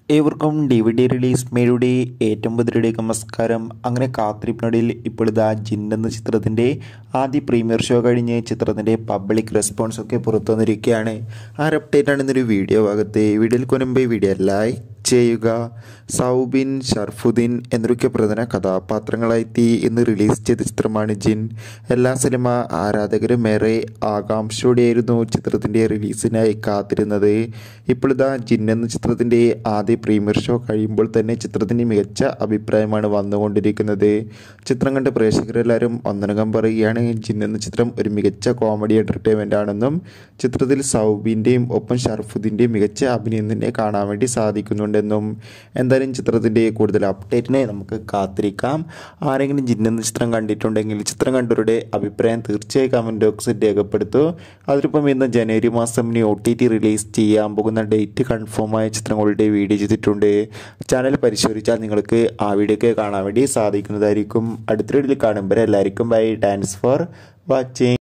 ഏവർക്കും D V D release മേയുടെ ഏറ്റവും പുതിയയിലേക്ക് നമസ്കാരം അങ്ങനെ കാത്തിരിപ്പിനൊടിയിൽ ഇപ്പോൾ ഇതാ ജിൻ എന്ന ചിത്രത്തിൻ്റെ ആദ്യ പ്രീമിയർ ഷോ കഴിഞ്ഞ് ചിത്രത്തിൻ്റെ പബ്ലിക് റെസ്പോൺസ് ഒക്കെ പുറത്തു വന്നിരിക്കുകയാണ് ആ ഒരു അപ്ഡേറ്റ് ആണ് ഇന്നൊരു വീഡിയോ ഭാഗത്ത് വീഡിയോയിൽ കൊനുമ്പ് വീഡിയോ ലൈക്ക് ചെയ്യുക സൗബിൻ ഷർഫുദ്ദീൻ എന്നൊക്കെ പ്രധാന കഥാപാത്രങ്ങളായെത്തി ഇന്ന് റിലീസ് ചെയ്ത ചിത്രമാണ് ജിൻ എല്ലാ സിനിമ ആരാധകരും ഏറെ ആകാംക്ഷയോടെയായിരുന്നു ചിത്രത്തിൻ്റെ റിലീസിനായി കാത്തിരുന്നത് ഇപ്പോഴിതാ ജിൻ എന്ന ചിത്രത്തിൻ്റെ ആദ്യ പ്രീമിയർ ഷോ കഴിയുമ്പോൾ തന്നെ ചിത്രത്തിന് മികച്ച അഭിപ്രായമാണ് വന്നുകൊണ്ടിരിക്കുന്നത് ചിത്രം കണ്ട പ്രേക്ഷകരെല്ലാവരും ഒന്നനകം പറയുകയാണ് ജിൻ എന്ന ചിത്രം ഒരു മികച്ച കോമഡി എൻ്റർടൈൻമെൻ്റ് ആണെന്നും ചിത്രത്തിൽ സൗബിൻ്റെയും ഒപ്പം ഷർഫുദ്ദീൻ്റെയും മികച്ച അഭിനയം തന്നെ കാണാൻ വേണ്ടി സാധിക്കുന്നുണ്ടെന്നും എന്തായാലും ചിത്രത്തിൻ്റെ കൂടുതൽ അപ്ഡേറ്റിനെ നമുക്ക് കാത്തിരിക്കാം ആരെങ്കിലും ജിൻ എന്ന ചിത്രം കണ്ടിട്ടുണ്ടെങ്കിൽ ചിത്രം കണ്ടവരുടെ അഭിപ്രായം തീർച്ചയായും കമൻറ്റ് ബോക്സിൽ രേഖപ്പെടുത്തൂ അതിലിപ്പം ഇന്ന് ജനുവരി മാസം ഇനി ഒ ടി ടി റിലീസ് ചെയ്യാൻ പോകുന്ന ഡേറ്റ് കൺഫേം ആയ ചിത്രങ്ങളുടെ വീഡിയോ ചെയ്തിട്ടുണ്ട് ചാനൽ പരിശോധിച്ചാൽ നിങ്ങൾക്ക് ആ വീഡിയോ ഒക്കെ കാണാൻ വേണ്ടി സാധിക്കുന്നതായിരിക്കും അടുത്ത വീഡിയോയിൽ കാണുമ്പോൾ എല്ലാവർക്കും ബൈ താങ്ക്സ് ഫോർ വാച്ചിങ്